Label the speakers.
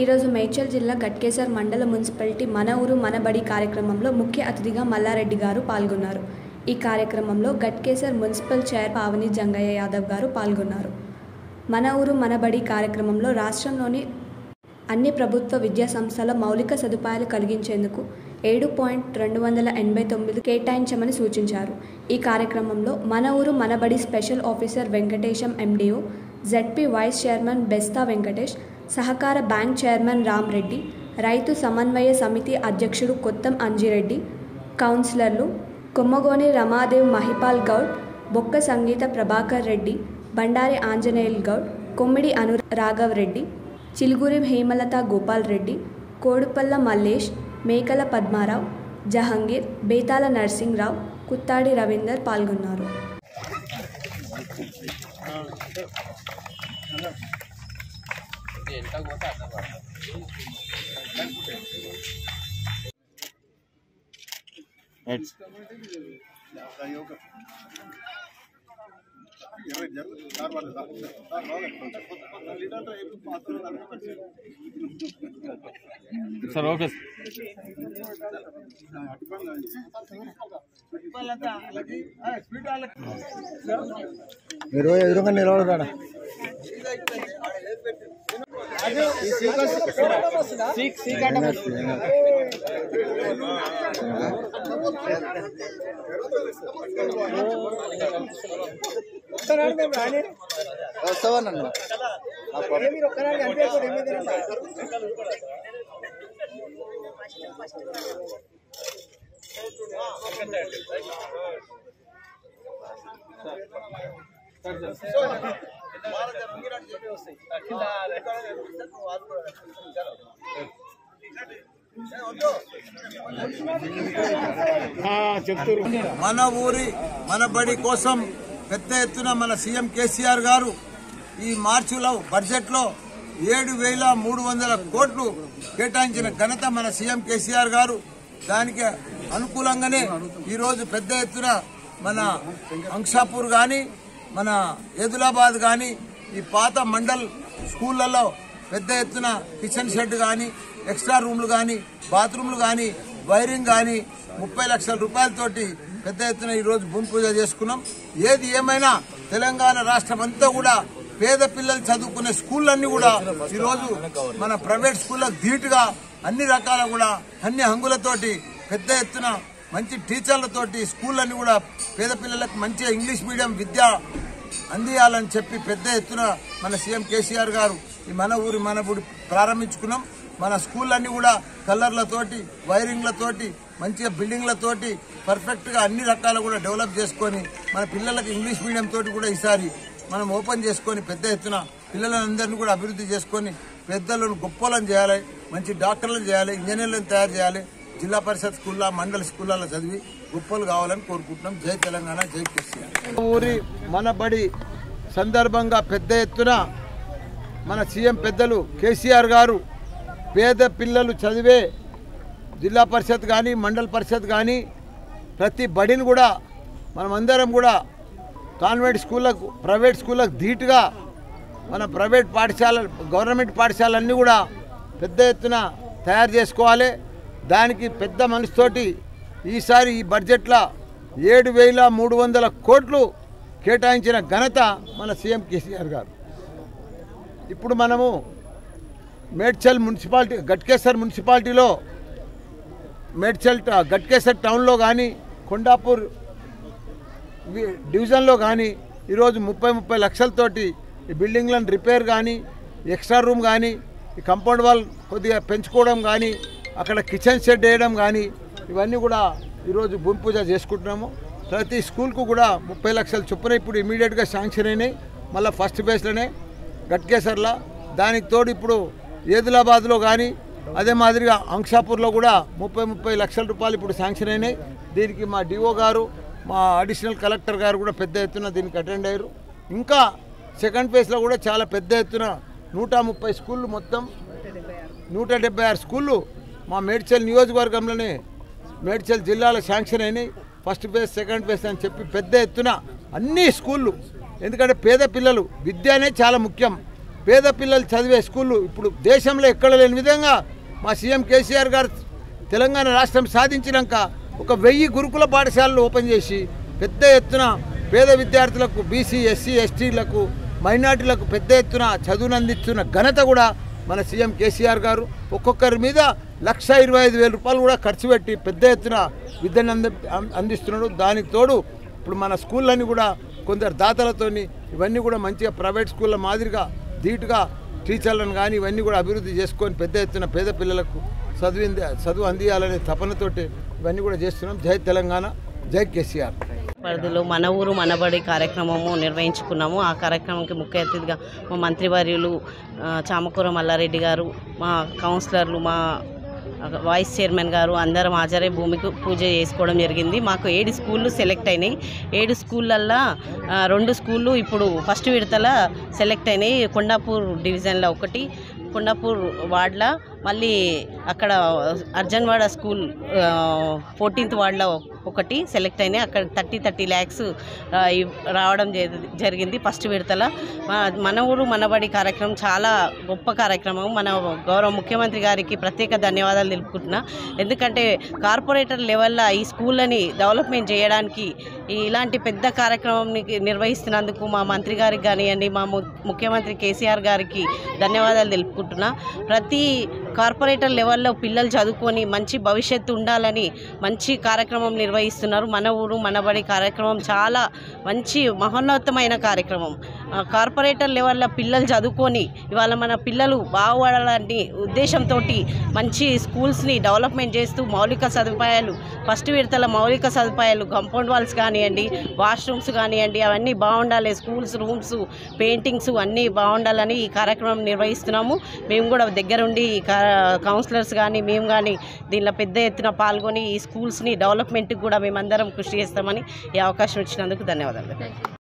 Speaker 1: ఈరోజు మేడ్చల్ జిల్లా గట్కేసర్ మండల మున్సిపాలిటీ మన ఊరు మన బడి కార్యక్రమంలో ముఖ్య అతిథిగా మల్లారెడ్డి గారు పాల్గొన్నారు ఈ కార్యక్రమంలో గట్కేసర్ మున్సిపల్ చైర్ పావని జంగయ్య యాదవ్ గారు పాల్గొన్నారు మన ఊరు మన బడి కార్యక్రమంలో రాష్ట్రంలోని అన్ని ప్రభుత్వ విద్యా సంస్థల మౌలిక సదుపాయాలు కలిగించేందుకు ఏడు పాయింట్ రెండు వందల ఎనభై తొమ్మిది కేటాయించమని సూచించారు ఈ కార్యక్రమంలో మన ఊరు మనబడి special officer Venkatesham MDO ZP vice chairman Bestha Venkatesh సహకార బ్యాంక్ చైర్మన్ రామ్ రెడ్డి రైతు సమన్వయ సమితి అధ్యక్షుడు కొత్తం అంజిరెడ్డి కౌన్సిలర్లు కొమ్మగోని రమాదేవ్ మహిపాల్ గౌడ్ బొక్క సంగీత ప్రభాకర్ రెడ్డి బండారి ఆంజనేయుల్ గౌడ్ కొమ్మిడి అను రాఘవ్ రెడ్డి చిలుగురి హేమలత గోపాల్ రెడ్డి కోడుపల్ల మల్లేష్ మేకల పద్మారావు జహంగీర్ బేతాల నర్సింగ్రావు కుత్తాడి రవీందర్ పాల్గొన్నారు
Speaker 2: సార్ ఓకే
Speaker 3: మీరు ఎదురుగా నిలబడతాడా వస్తావా
Speaker 2: చెప్తారు
Speaker 4: మన ఊరి మన బడి కోసం పెద్ద ఎత్తున మన సీఎం కేసీఆర్ గారు ఈ మార్చిలో బడ్జెట్ లో ఏడు వేల మూడు వందల కోట్లు కేటాయించిన ఘనత మన సీఎం కేసీఆర్ గారు దానికి అనుకూలంగానే ఈ రోజు పెద్ద ఎత్తున మన అంశాపూర్ గాని మన ఏదులాబాద్ గాని ఈ పాత మండల్ స్కూళ్లలో పెద్ద ఎత్తున కిచెన్ షెడ్ గాని ఎక్స్ట్రా రూమ్లు గాని బాత్రూమ్లు గాని వైరింగ్ గాని ముప్పై లక్షల రూపాయలతోటి పెద్ద ఎత్తున ఈ రోజు భూమి పూజ చేసుకున్నాం ఏది ఏమైనా తెలంగాణ రాష్ట్రం అంతా కూడా పేద పిల్లలు చదువుకునే స్కూళ్ళన్నీ కూడా ఈ రోజు మన ప్రైవేట్ స్కూళ్ళకు ధీటుగా అన్ని రకాల కూడా అన్ని హంగులతోటి పెద్ద ఎత్తున మంచి టీచర్లతోటి స్కూళ్ళన్నీ కూడా పేద పిల్లలకు మంచిగా ఇంగ్లీష్ మీడియం విద్య అందియాలని చెప్పి పెద్ద ఎత్తున మన సీఎం కేసీఆర్ గారు ఈ మన ఊరి మన ఊరి ప్రారంభించుకున్నాం మన స్కూళ్ళన్నీ కూడా కలర్లతోటి వైరింగ్లతోటి మంచిగా బిల్డింగ్లతోటి పర్ఫెక్ట్ గా అన్ని రకాలు కూడా డెవలప్ చేసుకొని మన పిల్లలకు ఇంగ్లీష్ మీడియం తోటి కూడా ఈసారి మనం ఓపెన్ చేసుకొని పెద్ద ఎత్తున పిల్లలందరినీ కూడా అభివృద్ధి చేసుకొని పెద్దలను గొప్పలను చేయాలి మంచి డాక్టర్లను చేయాలి ఇంజనీర్లను తయారు చేయాలి జిల్లా పరిషత్ స్కూళ్ళ మండల స్కూళ్ళలో చదివి గొప్పలు కావాలని కోరుకుంటున్నాం జై తెలంగాణ జై కేసీఆర్ ఊరి మన బడి సందర్భంగా పెద్ద ఎత్తున మన సీఎం పెద్దలు కేసీఆర్ గారు పేద పిల్లలు చదివే జిల్లా పరిషత్ కానీ మండల పరిషత్ కానీ ప్రతి బడిని కూడా మనమందరం కూడా కాన్వెంట్ స్కూళ్ళకు ప్రైవేట్ స్కూళ్ళకు ధీటుగా మన ప్రైవేట్ పాఠశాల గవర్నమెంట్ పాఠశాలన్నీ కూడా పెద్ద ఎత్తున తయారు చేసుకోవాలి దానికి పెద్ద మనసుతోటి ఈసారి ఈ బడ్జెట్లో ఏడు వేల మూడు వందల కోట్లు కేటాయించిన ఘనత మన సీఎం కేసీఆర్ గారు ఇప్పుడు మనము మేడ్చల్ మున్సిపాలిటీ గట్కేసర్ మున్సిపాలిటీలో మేడ్చల్ ట- గట్కేసర్ టౌన్లో కానీ కొండాపూర్ వి- డివిజన్లో కానీ ఈరోజు ముప్పై ముప్పై లక్షలతోటి ఈ బిల్డింగ్లను రిపేర్ కానీ ఎక్స్ట్రా రూమ్ కానీ ఈ కంపౌండ్ వాల్ కొద్దిగా పెంచుకోవడం కానీ అక్కడ కిచెన్ షెడ్ వేయడం కానీ ఇవన్నీ కూడా ఈరోజు భూమి పూజ చేసుకుంటున్నాము ప్రతి స్కూల్కు కూడా ముప్పై లక్షల చొప్పున ఇప్పుడు ఇమీడియట్గా శాంక్షన్ అయినాయి మళ్ళీ ఫస్ట్ బేస్లోనే గట్కేసర్లా దానికి తోడు ఇప్పుడు ఏదిలాబాద్లో కానీ అదే మాదిరిగా అంక్షాపూర్లో కూడా ముప్పై ముప్పై లక్షల రూపాయలు ఇప్పుడు శాంక్షన్ అయినాయి దీనికి మా డిఓ గారు మా అడిషనల్ కలెక్టర్ గారు కూడా పెద్ద ఎత్తున దీనికి అటెండ్ అయ్యారు ఇంకా సెకండ్ ఫేజ్లో కూడా చాలా పెద్ద ఎత్తున నూట ముప్పై స్కూళ్ళు మొత్తం నూట డెబ్బై ఆరు స్కూళ్ళు మా మేడ్చల్ నియోజకవర్గంలోనే మేడ్చల్ జిల్లాలో శాంక్షన్ అయినాయి ఫస్ట్ ఫేజ్ సెకండ్ ఫేజ్ అని చెప్పి పెద్ద ఎత్తున అన్ని స్కూళ్ళు ఎందుకంటే పేద పిల్లలు విద్య అనేది చాలా ముఖ్యం పేద పిల్లలు చదివే స్కూళ్ళు ఇప్పుడు దేశంలో ఎక్కడ లేని విధంగా మా సీఎం కేసీఆర్ గారు తెలంగాణ రాష్ట్రం సాధించినాక ఒక వెయ్యి గురుకుల పాఠశాలలు ఓపెన్ చేసి పెద్ద ఎత్తున పేద విద్యార్థులకు బీసీ ఎస్సీ ఎస్టీలకు మైనార్టీలకు పెద్ద ఎత్తున చదువును అందిస్తున్న ఘనత కూడా మన సీఎం కేసీఆర్ గారు ఒక్కొక్కరి మీద లక్ష ఇరవై ఐదు వేల రూపాయలు కూడా ఖర్చు పెట్టి పెద్ద ఎత్తున విద్యను అంది అం- అందిస్తున్నాడు దానికి తోడు ఇప్పుడు మన స్కూళ్ళని కూడా కొందరు దాతలతోని ఇవన్నీ కూడా మంచిగా ప్రైవేట్ స్కూళ్ళ మాదిరిగా ధీటుగా టీచర్లను కానీ ఇవన్నీ కూడా అభివృద్ధి చేసుకొని పెద్ద ఎత్తున పేద పిల్లలకు చదువు చదువు అందియాలనే తపనతోటి ఇవన్నీ కూడా చేస్తున్నాం జై తెలంగాణ జై కేసీఆర్
Speaker 5: పరిధిలో మన ఊరు మనబడి కార్యక్రమము నిర్వహించుకున్నాము ఆ కార్యక్రమంకి ముఖ్య అతిథిగా మా మంత్రివర్యులు ఆ, చామకూర మల్లారెడ్డి గారు మా కౌన్సిలర్లు మా వైస్ చైర్మన్ గారు అందరం హాజరై భూమికి పూజ చేసుకోవడం జరిగింది మాకు ఏడు స్కూళ్ళు సెలెక్ట్ అయినాయి ఏడు స్కూళ్ళల్లో ఆ, రెండు స్కూళ్ళు ఇప్పుడు ఫస్ట్ విడతల సెలెక్ట్ అయినాయి కొండాపూర్ డివిజన్లో ఒకటి కొండాపూర్ వార్డ్లో మళ్ళీ అక్కడ అర్జన్వాడ స్కూల్ ఫోర్టీన్త్ వార్డ్లో ఒకటి సెలెక్ట్ అయినాయి అక్కడ థర్టీ థర్టీ ల్యాక్స్ రావడం జరి- జరిగింది ఫస్ట్ విడతల మా- మన ఊరు మనబడి కార్యక్రమం చాలా గొప్ప కార్యక్రమం మన గౌరవ ముఖ్యమంత్రి గారికి ప్రత్యేక ధన్యవాదాలు తెలుపుకుంటున్నా ఎందుకంటే కార్పొరేటర్ లెవెల్లో ఈ స్కూళ్ళని డెవలప్మెంట్ చేయడానికి ఈ ఇలాంటి పెద్ద కార్యక్రమం నిర్వహిస్తున్నందుకు మా మంత్రి గారికి కానివ్వండి మా ము- ముఖ్యమంత్రి కేసీఆర్ గారికి ధన్యవాదాలు తెలుపుకుంటున్నా ప్రతి కార్పొరేటర్ లెవెల్లో పిల్లలు చదువుకొని మంచి భవిష్యత్తు ఉండాలని మంచి కార్యక్రమం నిర్వహిస్తున్నారు మన ఊరు మనబడి కార్యక్రమం చాలా మంచి మహోన్నతమైన కార్యక్రమం ఆ, కార్పొరేటర్ లెవెల్లో పిల్లలు చదువుకొని ఇవాళ మన పిల్లలు బాగుపడాలని ఉద్దేశంతో మంచి స్కూల్స్ని డెవలప్మెంట్ చేస్తూ మౌలిక సదుపాయాలు ఫస్ట్ విడతల మౌలిక సదుపాయాలు కాంపౌండ్ వాల్స్ కానివ్వండి వాష్రూమ్స్ కానివ్వండి అవన్నీ బాగుండాలి స్కూల్స్ రూమ్స్ పెయింటింగ్స్ అన్నీ బాగుండాలని ఈ కార్యక్రమం నిర్వహిస్తున్నాము మేము కూడా దగ్గరుండి ఈ కా- కౌన్సిలర్స్ కానీ మేము కానీ దీనిలో పెద్ద ఎత్తున పాల్గొని ఈ స్కూల్స్ని డెవలప్మెంట్కి కూడా మేమందరం కృషి చేస్తామని ఈ అవకాశం ఇచ్చినందుకు ధన్యవాదాలు